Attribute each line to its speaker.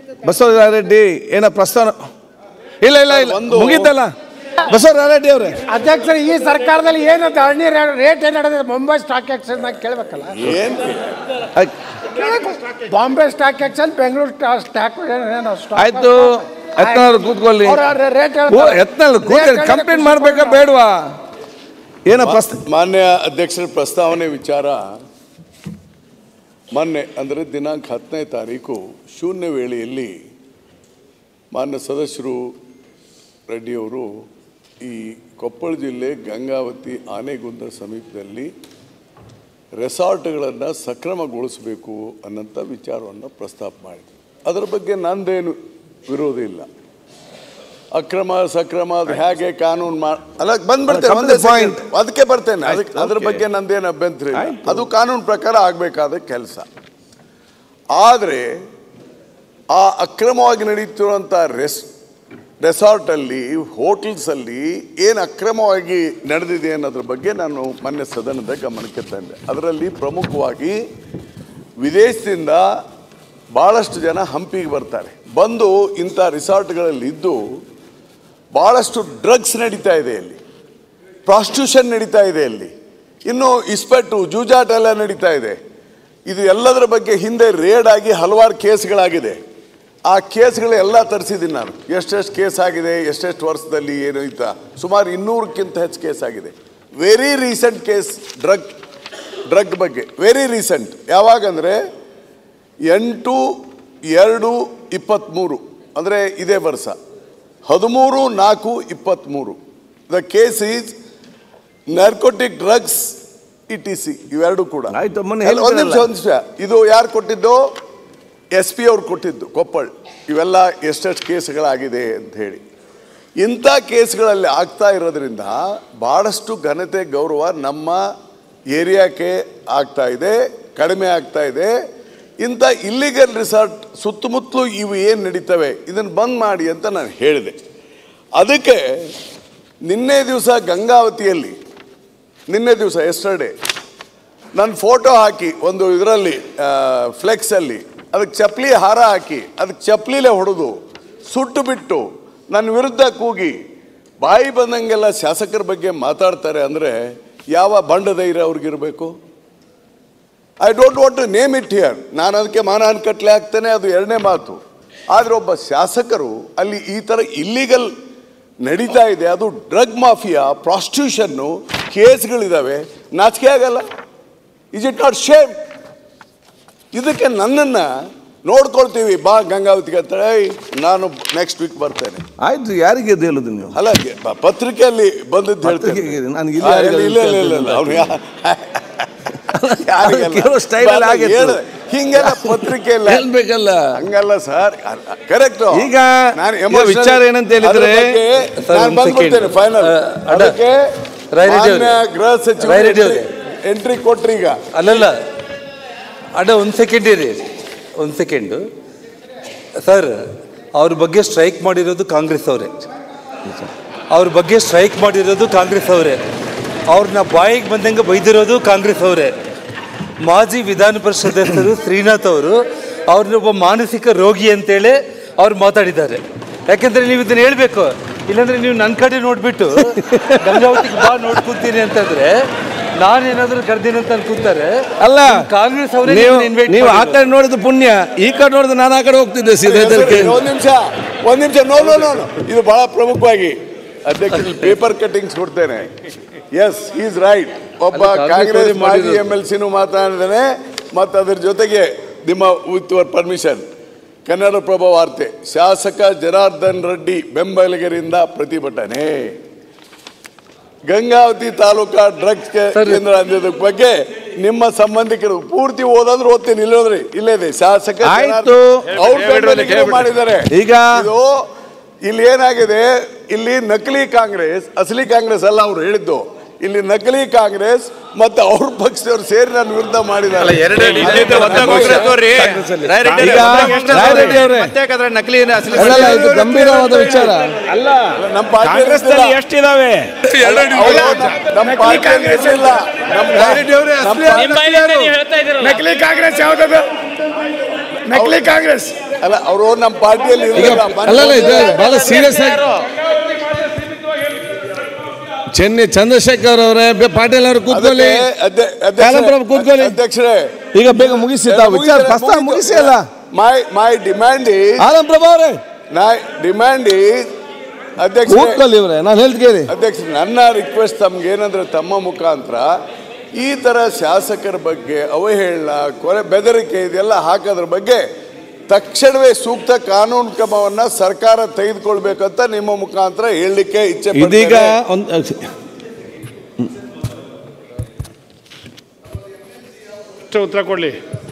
Speaker 1: ಬಸವರಾಜರೆಡ್ಡಿ ಏನ ಪ್ರಸ್ತಾವ ಇಲ್ಲ ಇಲ್ಲ ಇಲ್ಲ
Speaker 2: ಒಂದು-
Speaker 1: ಮುಗಿದ್ದಲ್ಲ ಬಸವರಾಜರೆಡ್ಡಿ ಅವರೇ
Speaker 3: ಅಧ್ಯಕ್ಷರು ಈ ಸರ್ಕಾರದಲ್ಲಿ ಏನು ಧರಣಿ ರೇಟ್ ಏನು ನಡೆದಿದೆ ಮುಂಬೈ ಸ್ಟಾಕ್ ಎಕ್ಸ್ಚೇಂಜ್ ಕೇಳಬೇಕಲ್ಲ
Speaker 2: ಏನ್
Speaker 3: Bombay stock exchange Bengaluru stock ಏನು stock-
Speaker 1: ಆಯ್ತು ಯತ್ನಾಳ್ ಕೂತ್ಕೊಳ್ಳಿ
Speaker 3: ಅವ್ರ ರೇಟ್
Speaker 1: ಯತ್ನಾಳ್ ಕೂತ್ಕೊಳ್ಳಿ ಕಂಪ್ಲೇಂಟ್ ಮಾಡ್ಬೇಕಾ ಬೇಡವಾ ಏನ ಪ್ರಸ್ತಾವ
Speaker 2: ಮಾನ್ಯ ಅಧ್ಯಕ್ಷರ ಪ್ರಸ್ತಾವನೆ ವಿಚಾರ ಮೊನ್ನೆ ಅಂದರೆ ದಿನಾಂಕ ಹತ್ತನೇ ತಾರೀಕು ಶೂನ್ಯ ವೇಳೆಯಲ್ಲಿ ಮಾನ್ಯ ಸದಸ್ಯರು ರೆಡ್ಡಿಯವರು ಈ ಕೊಪ್ಪಳ ಜಿಲ್ಲೆ ಗಂಗಾವತಿ ಆನೆಗುಂದ ಸಮೀಪದಲ್ಲಿ ರೆಸಾರ್ಟ್ಗಳನ್ನು ಸಕ್ರಮಗೊಳಿಸಬೇಕು ಅನ್ನೋಂಥ ವಿಚಾರವನ್ನು ಪ್ರಸ್ತಾಪ ಮಾಡಿದರು ಅದರ ಬಗ್ಗೆ ನಂದೇನು ವಿರೋಧ ಇಲ್ಲ ಅಕ್ರಮ ಸಕ್ರಮ ಅದು ಹೇಗೆ ಕಾನೂನು ಮಾ ಅಲ್ಲ ಬಂದ್ಬಿಡ್ತೇನೆ
Speaker 1: Come to
Speaker 2: ಒಂದೇ
Speaker 1: the point.
Speaker 2: second. ಅದಕ್ಕೆ ಬರ್ತೇನೆ ಅದಕ್ಕೆ ಅದ್ರ
Speaker 1: okay.
Speaker 2: ಬಗ್ಗೆ ನಂದೇನು ಅಭ್ಯಂತರ ಇಲ್ಲ ಅದು ಕಾನೂನು ಪ್ರಕಾರ ಆಗಬೇಕಾದ ಕೆಲಸ ಆದರೆ ಆ ಅಕ್ರಮವಾಗಿ ನಡೀತಿರುವಂಥ ರೆಸ್ ರೆಸಾರ್ಟಲ್ಲಿ ಹೋಟೆಲ್ಸಲ್ಲಿ ಏನು ಅಕ್ರಮವಾಗಿ ನಡೆದಿದೆ ಅನ್ನೋದ್ರ ಬಗ್ಗೆ ನಾನು ಮೊನ್ನೆ ಸದನದ ಗಮನಕ್ಕೆ ತಂದೆ ಅದರಲ್ಲಿ ಪ್ರಮುಖವಾಗಿ ವಿದೇಶದಿಂದ ಭಾಳಷ್ಟು ಜನ ಹಂಪಿಗೆ ಬರ್ತಾರೆ ಬಂದು ಇಂಥ ರಿಸಾರ್ಟ್ಗಳಲ್ಲಿ ಇದ್ದು ಭಾಳಷ್ಟು ಡ್ರಗ್ಸ್ ನಡೀತಾ ಇದೆ ಅಲ್ಲಿ ಪ್ರಾಸ್ಟಿಟ್ಯೂಷನ್ ನಡೀತಾ ಇದೆ ಅಲ್ಲಿ ಇನ್ನು ಇಸ್ಪೆಟ್ಟು ಜೂಜಾಟ ಎಲ್ಲ ನಡೀತಾ ಇದೆ ಇದು ಎಲ್ಲದರ ಬಗ್ಗೆ ಹಿಂದೆ ರೇಡ್ ಆಗಿ ಹಲವಾರು ಕೇಸ್ಗಳಾಗಿದೆ ಆ ಕೇಸ್ಗಳು ಎಲ್ಲ ತರಿಸಿದ್ದೀನಿ ನಾನು ಎಷ್ಟೆಷ್ಟು ಕೇಸ್ ಆಗಿದೆ ಎಷ್ಟೆಷ್ಟು ವರ್ಷದಲ್ಲಿ ಏನು ಇತ್ತ ಸುಮಾರು ಇನ್ನೂರಕ್ಕಿಂತ ಹೆಚ್ಚು ಕೇಸ್ ಆಗಿದೆ very recent case drug drug ಬಗ್ಗೆ ವೆರಿ ರೀಸೆಂಟ್ ಯಾವಾಗಂದರೆ ಎಂಟು ಎರಡು ಇಪ್ಪತ್ತ್ಮೂರು ಅಂದರೆ ಇದೇ ವರ್ಷ ಹದಿಮೂರು ನಾಲ್ಕು ಇಪ್ಪತ್ತ್ಮೂರು the case is narcotic drugs E T C ಇವೆರಡು ಕೂಡ
Speaker 1: ಆಯ್ತು, ಮೊನ್ನೆ
Speaker 2: ಅಲ್ಲ, ಒಂದ್ ನಿಮಿಷ
Speaker 1: ಹೇಳಿದ್ರಲ್ಲ.
Speaker 2: ಒಂದು ನಿಮಿಷ ಇದು ಯಾರು ಕೊಟ್ಟಿದ್ದು ಎಸ್ ಪಿ ಅವ್ರು ಕೊಟ್ಟಿದ್ದು ಕೊಪ್ಪಳ್ ಇವೆಲ್ಲ ಎಷ್ಟೆಷ್ಟು ಕೇಸ್ಗಳಾಗಿದೆ ಅಂತ ಹೇಳಿ ಇಂಥ ಕೇಸ್ಗಳಲ್ಲಿ ಆಗ್ತಾ ಇರೋದ್ರಿಂದ ಭಾಳಷ್ಟು ಘನತೆ ಗೌರವ ನಮ್ಮ ಏರಿಯಾಕ್ಕೆ ಆಗ್ತಾ ಇದೆ ಕಡಿಮೆ ಆಗ್ತಾ ಇದೆ ಇಂಥ ಇಲ್ಲಿಗಲ್ ರಿಸಾರ್ಟ್ ಸುತ್ತಮುತ್ತಲು ಇವು ಏನು ನಡೀತವೆ ಇದನ್ನು ಬಂದ್ ಮಾಡಿ ಅಂತ ನಾನು ಹೇಳಿದೆ ಅದಕ್ಕೆ ನಿನ್ನೆ ದಿವಸ ಗಂಗಾವತಿಯಲ್ಲಿ ನಿನ್ನೆ ದಿವಸ ಎಸ್ಟರ್ಡೇ ನನ್ನ ಫೋಟೋ ಹಾಕಿ ಒಂದು ಇದರಲ್ಲಿ ಫ್ಲೆಕ್ಸಲ್ಲಿ ಅದಕ್ಕೆ ಚಪ್ಪಲಿ ಹಾರ ಹಾಕಿ ಅದಕ್ಕೆ ಚಪ್ಪಲಿಲೇ ಹೊಡೆದು ಸುಟ್ಟು ಬಿಟ್ಟು ನನ್ನ ವಿರುದ್ಧ ಕೂಗಿ ಬಾಯಿ ಬಂದಂಗೆಲ್ಲ ಶಾಸಕರ ಬಗ್ಗೆ ಮಾತಾಡ್ತಾರೆ ಅಂದರೆ ಯಾವ ಬಂಡ ಧೈರ್ಯ ಅವ್ರಿಗಿರಬೇಕು I don't want to name it here ನಾನು ಅದಕ್ಕೆ ಮಾನಹಾನಿ ಕಟ್ಲೆ ಹಾಕ್ತೇನೆ ಅದು ಎರಡನೇ ಮಾತು ಆದರೆ ಒಬ್ಬ ಶಾಸಕರು ಅಲ್ಲಿ ಈ ಥರ ಇಲ್ಲಿಗಲ್ ನಡೀತಾ ಇದೆ ಅದು ಡ್ರಗ್ ಮಾಫಿಯಾ ಪ್ರಾಸ್ಟಿಟ್ಯೂಷನ್ನು ಕೇಸ್ಗಳಿದ್ದಾವೆ ನಾಚಿಕೆ ಆಗಲ್ಲ ಇಸ್ ಇಟ್ ನಾಟ್ ಶೇಮ್ ಇದಕ್ಕೆ ನನ್ನನ್ನು ನೋಡ್ಕೊಳ್ತೀವಿ ಬಾ ಗಂಗಾವತಿಗೆ ಅಂತ ಏಯ್ ನಾನು ನೆಕ್ಸ್ಟ್ ವೀಕ್ ಬರ್ತೇನೆ
Speaker 1: ಆಯ್ತು ಯಾರಿಗೆ ಅದು ಹೇಳುದು ನೀವು
Speaker 2: ಅಲ್ಲ ಬ- ಪತ್ರಿಕೆಯಲ್ಲಿ ಬಂದಿದ್ದು ಹೇಳ್ತೇನೆ
Speaker 1: ಪತ್ರಿಕೆಗೆ ನನಗೆ ಇಲ್ಲಿ
Speaker 2: ಆ,
Speaker 1: ಯಾರಿಗಾದ್ರು
Speaker 2: ಇಲ್ಲ ಇಲ್ಲ ಇಲ್ಲ ಇಲ್ಲ ಅವ್ನು ಯಾ- ಯಾರಿಗಲ್ಲ.
Speaker 1: ಕೇಳೋ style ಅಲ್ಲಿ
Speaker 2: ಬಾ-
Speaker 1: ಆಗಿತ್ತು.
Speaker 2: ಹೇಳ್ದೆ. ಹಿಂಗೆಲ್ಲ ಪತ್ರಿಕೆಯಲ್ಲಿ
Speaker 1: ಹೇಳ್ಬೇಕಲ್ಲ
Speaker 2: ಹಂಗಲ್ಲ ಸರ್ ಕರೆಕ್ಟ್
Speaker 1: ಈಗ ಈಗ ವಿಚಾರ ಏನಂತ ಹೇಳಿದ್ರೆ-
Speaker 4: ಸರ್,
Speaker 2: ನಾನು
Speaker 4: ಒಂದು
Speaker 2: ಬಂದ್ಬಿಡ್ತೇನೆ
Speaker 4: second.
Speaker 2: ಫೈನಲ್
Speaker 4: ಆ, ಅಡ್ಡ.
Speaker 2: ಅದಕ್ಕೆ
Speaker 4: ರಾಯರೆಡ್ಡಿ
Speaker 2: ಮಾನ್ಯ
Speaker 4: ಅವ್ರೆ.
Speaker 2: ಗೃಹ ಸಚಿವ
Speaker 4: ರಾಯರೆಡ್ಡಿ ಅವ್ರೆ.
Speaker 2: ಎಂಟ್ರಿ ಕೊಟ್ರಿ ಈಗ
Speaker 4: ಅಲ್ಲಲ್ಲ ಅಡ್ಡ ಒಂದು ಸೆಕೆಂಡ್ ಇರಿ ಒಂದು ಸೆಕೆಂಡು ಸರ್ ಅವ್ರ ಬಗ್ಗೆ ಸ್ಟ್ರೈಕ್ ಮಾಡಿರೋದು ಕಾಂಗ್ರೆಸ್ ಅವರೇ ಅವ್ರ ಬಗ್ಗೆ ಸ್ಟ್ರೈಕ್ ಮಾಡಿರೋದು ಕಾಂಗ್ರೆಸ್ ಅವರೇ ಅವ್ರನ್ನ ಬಾಯಿಗೆ ಬಂದಂಗೆ ಬೈದಿರೋದು ಕಾಂಗ್ರೆಸ್ ಅವರೇ ಮಾಜಿ ವಿಧಾನ ಪರಿಷತ್ ಸದಸ್ಯರು ಶ್ರೀನಾಥ್ ಅವರು ಅವ್ರನ್ನ ಒಬ್ಬ ಮಾನಸಿಕ ರೋಗಿ ಅಂತೇಳಿ ಅವ್ರು ಮಾತಾಡಿದ್ದಾರೆ ಯಾಕೆಂದ್ರೆ ನೀವು ಇದನ್ನ ಹೇಳ್ಬೇಕು ಇಲ್ಲಾಂದ್ರೆ ನೀವು ನನ್ನ ಕಡೆ ನೋಡ್ಬಿಟ್ಟು ಗಂಗಾವತಿಗೆ ಬಾ ನೋಡ್ಕೊಂತೀನಿ ಅಂತಂದ್ರೆ ನಾನೇನಾದ್ರೂ ಕರ್ದಿನ ಅಂತ ಅನ್ಕೊಂತಾರೆ
Speaker 1: ಅಲ್ಲ
Speaker 4: ಕಾಂಗ್ರೆಸ್ ಅವರೇ
Speaker 1: ನೀವು
Speaker 4: ಇನ್ವೈಟ್
Speaker 1: ನೀವು ಆ ಕಡೆ ನೋಡಿದ ಪುಣ್ಯ ಈ ಕಡೆ ನೋಡಿದ ನಾನು ಆ ಕಡೆ ಹೋಗ್ತಿದ್ದೆ ಸೀದಾ ಇದಕ್ಕೆ.
Speaker 2: ಒಂದ್ ನಿಮಿಷ ಒಂದ್ ನಿಮಿಷ ನೋ ನೋ ನೋ ನೋ. ಇದು ಬಹಳ ಪ್ರಮುಖವಾಗಿ ಅಧ್ಯಕ್ಷ ಪೇಪರ್ ಕಟ್ಟಿಂಗ್ಸ್ ಕೊಡ್ತೇನೆ ಎಸ್ ಈಸ್ ರೈಟ್ ಒಬ್ಬ
Speaker 4: ಅಲ್ಲ, ಕಾಂಗ್ರೆಸ್
Speaker 2: ಕಾಂಗ್ರೆಸ್
Speaker 4: ಅವರೇ
Speaker 2: ಮಾಜಿ
Speaker 4: ಮಾಡಿರೋದು.
Speaker 2: ಎಮ್ ಎಲ್ ಸಿನೂ ಮಾತನಾಡಿದ್ದಾನೆ ಮತ್ತು ಅದ್ರ ಜೊತೆಗೆ ನಿಮ್ಮ ವಿತ್ ಯುವರ್ ಪರ್ಮಿಷನ್ ಕನ್ನಡಪ್ರಭ ವಾರ್ತೆ ಶಾಸಕ ಜನಾರ್ದನ್ ರೆಡ್ಡಿ ಬೆಂಬಲಿಗರಿಂದ ಪ್ರತಿಭಟನೆ ಗಂಗಾವತಿ ತಾಲೂಕಾ ಡ್ರಗ್ಸ್ ಕೇಂದ್ರ ಅಂದಿದ್ದ ಬಗ್ಗೆ ನಿಮ್ಮ ಸಂಬಂಧಿಕರು ಪೂರ್ತಿ ಓದಾದ್ರು ಓದ್ತೀನಿ ಇಲ್ಲೋದ್ರಿ ಇಲ್ಲೇ ಇದೆ ಶಾಸಕ
Speaker 1: ಆಯ್ತು.
Speaker 2: ಅವ್ರ ಬೆಂಬಲಿಗರು ಮಾಡಿದ್ದಾರೆ
Speaker 1: ಈಗ-
Speaker 2: ಇದು ಇಲ್ಲಿ ಏನಾಗಿದೆ ಇಲ್ಲಿ ನಕಲಿ ಕಾಂಗ್ರೆಸ್ ಅಸಲಿ ಕಾಂಗ್ರೆಸ್ ಅಲ್ಲ ಅವ್ರು ಹೇಳಿದ್ದು ಇಲ್ಲಿ ನಕಲಿ ಕಾಂಗ್ರೆಸ್ ಮತ್ತೆ ಅವ್ರ ಪಕ್ಷದವ್ರು ಸೇರಿ ನನ್ನ ವಿರುದ್ಧ ಮಾಡಿದ್ದಾರೆ
Speaker 1: ಈಗ ರಾಯರೆಡ್ಡಿ ಅವರೇ
Speaker 5: ನಕಲಿ
Speaker 1: ಅಲ್ಲ ಅಲ್ಲ, ಇದು ಗಂಭೀರವಾದ ವಿಚಾರ
Speaker 2: ನಮ್ಮ ಪಾರ್ಟಿ
Speaker 5: ಎಷ್ಟಿದಾವೆ
Speaker 2: ನಮ್ಮ ಪಾರ್ಟಿ ಇಲ್ಲ ನಮ್ಮ ನಮ್ಮ ಪಾರ್ಟಿ-
Speaker 5: ನಕಲಿ ಕಾಂಗ್ರೆಸ್ ಯಾವ್ದದು ನಕಲಿ ಕಾಂಗ್ರೆಸ್
Speaker 2: ಅಲ್ಲ ಅವರು ನಮ್ಮ ಪಾರ್ಟಿಯಲ್ಲಿ
Speaker 1: ಈಗ
Speaker 2: ಇರಲಿಲ್ಲ
Speaker 1: ಅಲ್ಲಲ್ಲ ಇದು ಬಹಳ ಸೀರಿಯಸ್ ಆಗಿ ಚೆನ್ನೈ ಚಂದ್ರಶೇಖರ್ ಅವರೇ ಬೆ- ಪಾಟೀಲ್ ಅವರು ಕೂತ್ಕೊಳ್ಳಿ ಕಾಲಂಪ್ರಭು ಕೂತ್ಕೊಳ್ಳಿ.
Speaker 2: ಅಧ್ಯಕ್ಷರೇ
Speaker 1: ಈಗ ಬೇಗ ಮುಗಿಸಿ ತಾವು ವಿಚಾರ ಪ್ರಸ್ತಾವ ಮುಗಿಸಿ ಅಲ್ಲ
Speaker 2: my my demand is
Speaker 1: Anand Prabha ಅವರೇ
Speaker 2: ಮೈ ಡಿಮ್ಯಾಂಡ್ ಈಸ್ ಅಧ್ಯಕ್ಷ
Speaker 1: ಕೂತ್ಕೊಳ್ಳಿ ಇವ್ರೆ ನಾನು ಹೇಳ್ತ ಕೇಳಿ
Speaker 2: ಅಧ್ಯಕ್ಷ ನನ್ನ ರಿಕ್ವೆಸ್ಟ್ ತಮ್ಗೆ ಏನಂದ್ರೆ ತಮ್ಮ ಮುಖಾಂತರ ಈ ತರ ಶಾಸಕರ ಬಗ್ಗೆ ಅವಹೇಳನ ಕೊಲೆ ಬೆದರಿಕೆ ಇದೆಲ್ಲ ಹಾಕೋದ್ರ ಬಗ್ಗೆ ತಕ್ಷಣವೇ ಸೂಕ್ತ ಕಾನೂನು ಕ್ರಮವನ್ನ ಸರ್ಕಾರ ತೆಗೆದುಕೊಳ್ಬೇಕಂತ ನಿಮ್ಮ ಮುಖಾಂತರ ಹೇಳಲಿಕ್ಕೆ ಇಚ್ಛೆ
Speaker 1: ಇದೀಗ
Speaker 2: ಪಡ್ತೇನೆ.
Speaker 1: ಒಂದು
Speaker 3: ಉತ್ತರ ಕೊಡ್ಲಿ